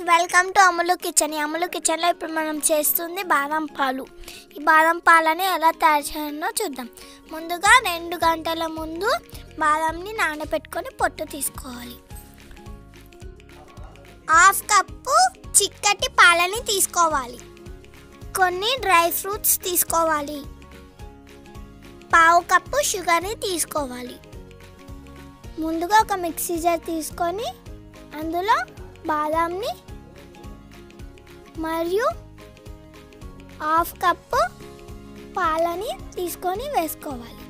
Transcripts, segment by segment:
welcome to అమలు kitchen ఈ అమలు కిచెన్లో ఇప్పుడు మనం చేస్తుంది బాదం పాలు ఈ బాదం పాలని ఎలా తయారు చేయాలో చూద్దాం ముందుగా రెండు గంటల ముందు బాదంని నానబెట్టుకొని పొట్టు తీసుకోవాలి హాఫ్ కప్పు చిక్కటి పాలని తీసుకోవాలి కొన్ని డ్రై ఫ్రూట్స్ తీసుకోవాలి పావు కప్పు షుగర్ని తీసుకోవాలి ముందుగా ఒక మిక్సీ జార్ తీసుకొని అందులో బాదాంని మరియు హాఫ్ కప్పు పాలని తీసుకొని వేసుకోవాలి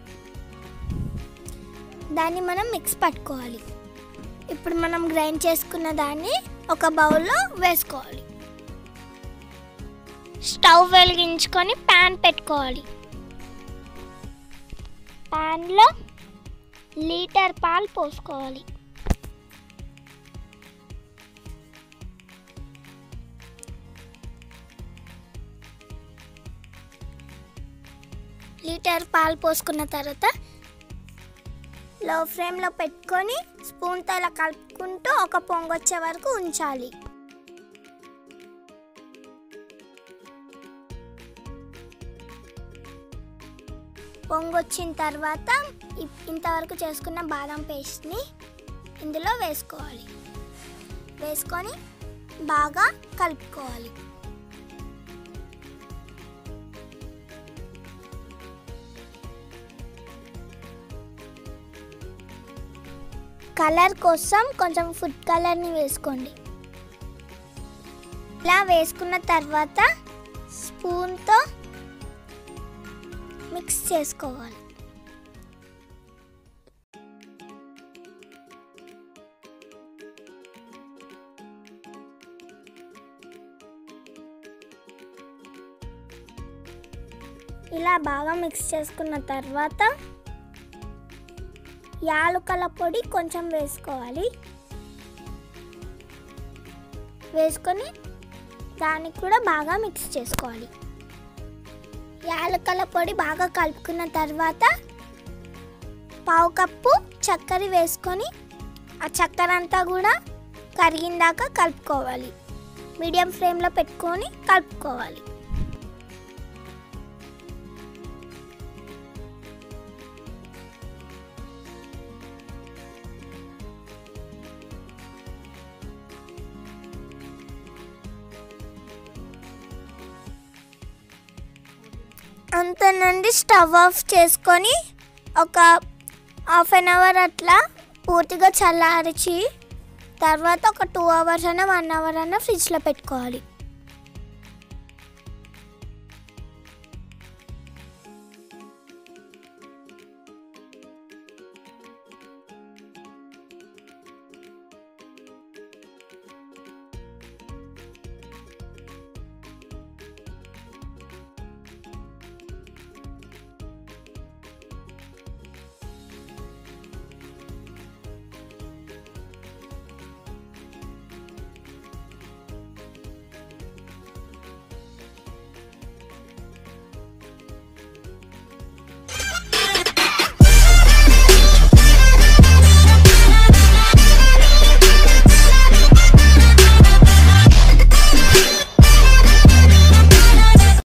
దాన్ని మనం మిక్స్ పట్టుకోవాలి ఇప్పుడు మనం గ్రైండ్ చేసుకున్న దాన్ని ఒక బౌల్లో వేసుకోవాలి స్టవ్ వెలిగించుకొని ప్యాన్ పెట్టుకోవాలి ప్యాన్లో లీటర్ పాలు పోసుకోవాలి లీటర్ పాలు పోసుకున్న తర్వాత లో ఫ్లేమ్లో పెట్టుకొని స్పూన్తో ఇలా కలుపుకుంటూ ఒక పొంగొచ్చే వరకు ఉంచాలి పొంగొచ్చిన తర్వాత ఇ- ఇంతవరకు చేసుకున్న బాదం పేస్ట్ని ఇందులో వేసుకోవాలి వేసుకొని బాగా కలుపుకోవాలి కలర్ కోసం కొంచెం ఫుడ్ కలర్ని వేసుకోండి ఇలా వేసుకున్న తర్వాత స్పూన్తో మిక్స్ చేసుకోవాలి ఇలా బాగా మిక్స్ చేసుకున్న తర్వాత యాలుకల పొడి కొంచెం వేసుకోవాలి వేసుకొని దాన్ని కూడా బాగా మిక్స్ చేసుకోవాలి యాలకల పొడి బాగా కలుపుకున్న తర్వాత పావు కప్పు చక్కెర వేసుకొని ఆ చక్కెర అంతా కూడా కరిగిందాక కలుపుకోవాలి మీడియం ఫ్లేమ్లో పెట్టుకొని కలుపుకోవాలి అంత నుండి స్టవ్ ఆఫ్ చేసుకొని ఒక హాఫ్ అన్ అవర్ అట్లా పూర్తిగా చల్లార్చి తర్వాత ఒక టూ అవర్స్ అయినా వన్ అవర్ అయినా ఫ్రిడ్జ్లో పెట్టుకోవాలి